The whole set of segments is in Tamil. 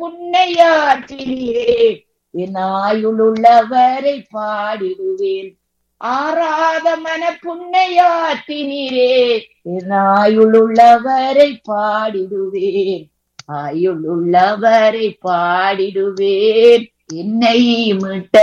புன்னையாற்றினீரே என் ஆயுளுள்ளவரை பாடிடுவேன் ஆறாத மன புன்னையாற்றினீரே என் ஆயுளுள்ளவரை பாடிடுவேன் ஆயுளுள்ளவரை பாடிடுவேன் என்னை மீட்ட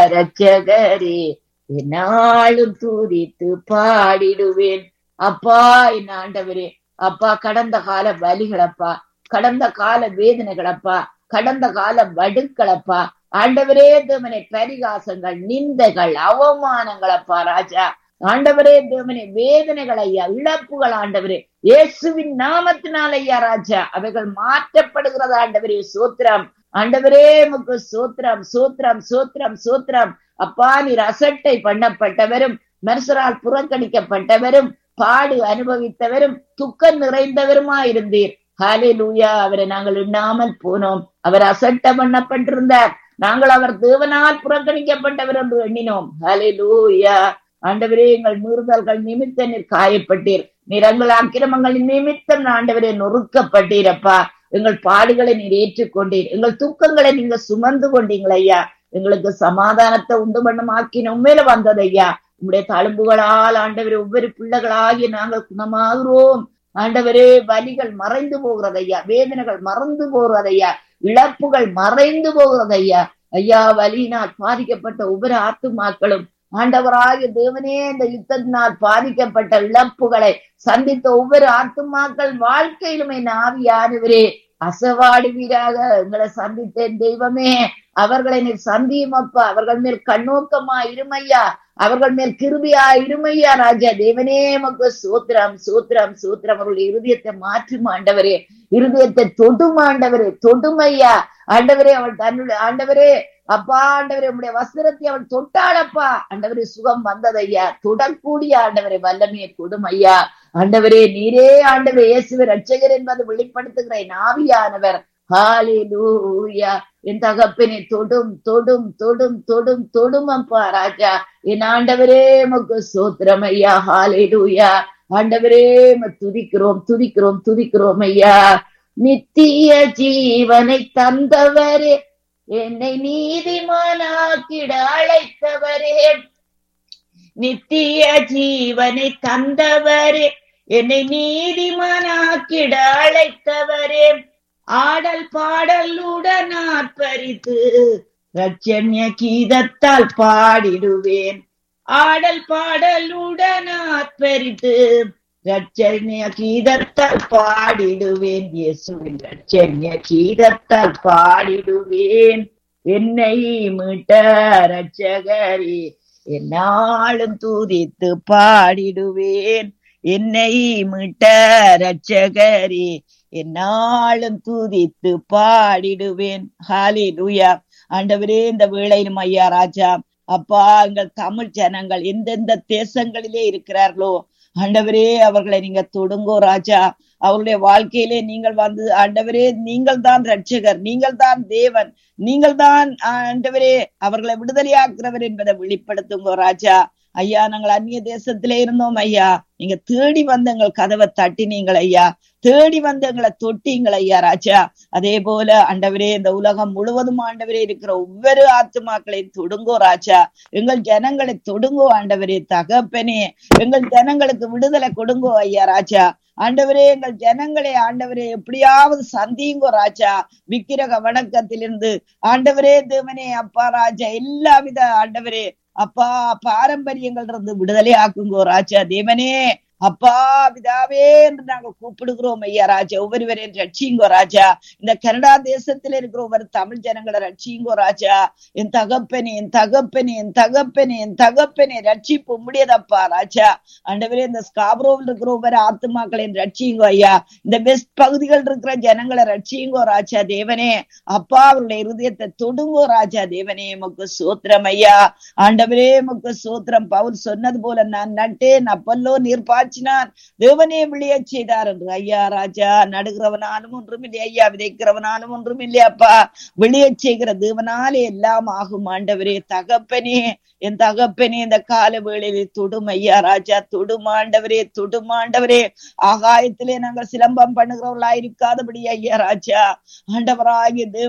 ரட்சகரே என்னாலும் துதித்து பாடிடுவேன் அப்பா என் ஆண்டவரே அப்பா கடந்த கால வலிகளப்பா கடந்த கால வேதனைகளப்பா கடந்த கால வடுக்களப்பா ஆண்டவரே தேவனை பரிகாசங்கள் நிந்தைகள் அவமானங்களப்பா ராஜா ஆண்டவரே தேவனே வேதனைகள் ஐயா இழப்புகள் ஆண்டவரே இயேசுவின் நாமத்தினால் ஐயா ராஜா அவைகள் மாற்றப்படுகிறது ஆண்டவரே சோத்திரம் ஆண்டவரே முக்கு சோத்திரம் சோத்திரம் சோத்திரம் சோத்திரம் அப்பா நீர் அசட்டை பண்ணப்பட்டவரும் மனுஷரால் புறக்கணிக்கப்பட்டவரும் பாடு அனுபவித்தவரும் துக்கம் நிறைந்தவருமா இருந்தீர் ஹாலே லூயா அவரை நாங்கள் எண்ணாமல் போனோம் அவர் அசட்ட பண்ணப்பட்டிருந்தார் நாங்கள் அவர் தேவனால் புறக்கணிக்கப்பட்டவர் என்று எண்ணினோம் ஹாலே லூயா ஆண்டவரே எங்கள் மீறுதல்கள் நிமித்த நீர் காயப்பட்டீர் நீர் எங்கள் அக்கிரமங்களின் நிமித்தம் ஆண்டவரே நொறுக்கப்பட்டீரப்பா எங்கள் பாடுகளை நீர் ஏற்றுக்கொண்டீர் எங்கள் துக்கங்களை நீங்க சுமந்து கொண்டீங்கள் ஐயா எங்களுக்கு சமாதானத்தை உண்டு பண்ணும் ஆக்கின உண்மையில வந்தது ஐயா உங்களுடைய தழும்புகளால் ஆண்டவரே ஒவ்வொரு பிள்ளைகளாகிய நாங்கள் குணமாகிறோம் ஆண்டவரே வலிகள் மறைந்து போகிறது ஐயா வேதனைகள் மறந்து போகிறது ஐயா இழப்புகள் மறைந்து போகிறது ஐயா ஐயா வலியினால் பாதிக்கப்பட்ட ஒவ்வொரு ஆத்துமாக்களும் ஆண்டவராகிய தேவனே இந்த யுத்தத்தினால் பாதிக்கப்பட்ட இழப்புகளை சந்தித்த ஒவ்வொரு ஆத்துமாக்கள் வாழ்க்கையிலுமே ஆவியானவரே அசவாடுவீராக எங்களை சந்தித்தேன் தெய்வமே அவர்களை நீர் சந்தியும் அப்பா அவர்கள் மேல் கண்ணோக்கமா இருமையா அவர்கள் மேல் கிருபியா இருமையா ராஜா தேவனே மக்கு சூத்திரம் சூத்திரம் சூத்திரம் அவர்களுடைய இருதயத்தை மாற்றும் ஆண்டவரே இருதயத்தை தொடும் ஆண்டவரே தொடுமையா ஆண்டவரே அவள் தன்னுடைய ஆண்டவரே அப்பா ஆண்டவரே உடைய வஸ்திரத்தை அவள் தொட்டாளப்பா ஆண்டவரே சுகம் வந்ததையா தொடக்கூடிய ஆண்டவரே வல்லமையை கொடும் ஐயா ஆண்டவரே நீரே ஆண்டவரே இயேசுவை ரட்சகர் என்பதை வெளிப்படுத்துகிறேன் ஆவியானவர் ஹாலிலூயா என் தகப்பனை தொடும் தொடும் தொடும் தொடும் தொடும் அப்பா ராஜா என் ஆண்டவரே மக்கு சோத்திரம் ஐயா ஹாலிலூயா ஆண்டவரே துதிக்கிறோம் துதிக்கிறோம் துதிக்கிறோம் ஐயா நித்திய ஜீவனை தந்தவரே என்னை நீதிமானாக்கிட அழைத்தவரே நித்திய ஜீவனை தந்தவரே என்னை நீதிமானாக்கிட அழைத்தவரே ஆடல் பாடலுடன் ஆர்ப்பரித்து ரட்சண்ய கீதத்தால் பாடிடுவேன் ஆடல் பாடலுடன் ஆர்ப்பரித்து ரட்சண்ய கீதத்தால் பாடிடுவேன் இயேசுவின் ரட்சண்ய கீதத்தால் பாடிடுவேன் என்னை மீட்ட ரட்சகரே என்னாலும் துதித்து பாடிடுவேன் என்னை மீட்ட ரட்சகரே என்னாலும் துதித்து பாடிடுவேன் ஹாலி லூயா ஆண்டவரே இந்த வேளையிலும் ஐயா ராஜா அப்பா எங்கள் தமிழ் ஜனங்கள் எந்தெந்த தேசங்களிலே இருக்கிறார்களோ ஆண்டவரே அவர்களை நீங்க தொடுங்கோ ராஜா அவருடைய வாழ்க்கையிலே நீங்கள் வந்து ஆண்டவரே நீங்கள் தான் ரட்சகர் நீங்கள் தான் தேவன் நீங்கள் தான் ஆண்டவரே அவர்களை விடுதலையாக்குறவர் என்பதை வெளிப்படுத்துங்கோ ராஜா ஐயா நாங்கள் அந்நிய தேசத்திலே இருந்தோம் ஐயா நீங்க தேடி வந்து எங்கள் கதவை தட்டினீங்கள் ஐயா தேடி வந்து எங்களை தொட்டீங்கள் ஐயா ராஜா அதே போல ஆண்டவரே இந்த உலகம் முழுவதும் ஆண்டவரே இருக்கிற ஒவ்வொரு ஆத்துமாக்களையும் தொடுங்கோ ராஜா எங்கள் ஜனங்களை தொடுங்கோ ஆண்டவரே தகப்பனே எங்கள் ஜனங்களுக்கு விடுதலை கொடுங்கோ ஐயா ராஜா ஆண்டவரே எங்கள் ஜனங்களை ஆண்டவரே எப்படியாவது சந்தியுங்கோ ராஜா விக்கிரக வணக்கத்திலிருந்து ஆண்டவரே தேவனே அப்பா ராஜா எல்லா வித ஆண்டவரே அப்பா பாரம்பரியங்கள் இருந்து விடுதலை ஆக்குங்கோ ராஜா தேவனே அப்பா பிதாவே என்று நாங்கள் கூப்பிடுகிறோம் ஐயா ராஜா ஒவ்வொருவரையும் ரட்சிங்கோ ராஜா இந்த கனடா தேசத்துல இருக்கிற ஒவ்வொரு தமிழ் ஜனங்களை ரட்சிங்கோ ராஜா என் தகப்பனே என் தகப்பனே என் தகப்பனே என் தகப்பனே ரட்சிப்பு முடியதப்பா ராஜா ஆண்டவரே இந்த ஸ்காப்ரோவில் இருக்கிற ஒவ்வொரு ஆத்துமாக்களையும் ரட்சிங்கோ ஐயா இந்த வெஸ்ட் பகுதிகள் இருக்கிற ஜனங்களை ரட்சிங்கோ ராஜா தேவனே அப்பா அவருடைய இருதயத்தை தொடுங்கோ ராஜா தேவனே முக்கு சோத்திரம் ஐயா ஆண்டவரே முக்கு சோத்திரம் பவுல் சொன்னது போல நான் நட்டேன் அப்பல்லோ நீர் பாய்ச்சினான் தேவனே விழியச் செய்தார் என்று ஐயா ராஜா நடுகிறவனாலும் ஒன்றும் இல்லை ஐயா விதைக்கிறவனாலும் ஒன்றும் இல்லையாப்பா விழியச் செய்கிற தேவனாலே எல்லாம் ஆகும் ஆண்டவரே தகப்பனே என் தகப்பனே இந்த கால வேளையில் தொடும் ஐயா ராஜா தொடும் ஆண்டவரே தொடும் ஆண்டவரே ஆகாயத்திலே நாங்கள் சிலம்பம் பண்ணுகிறவர்களா இருக்காதபடி ஐயா ராஜா ஆண்டவராகிய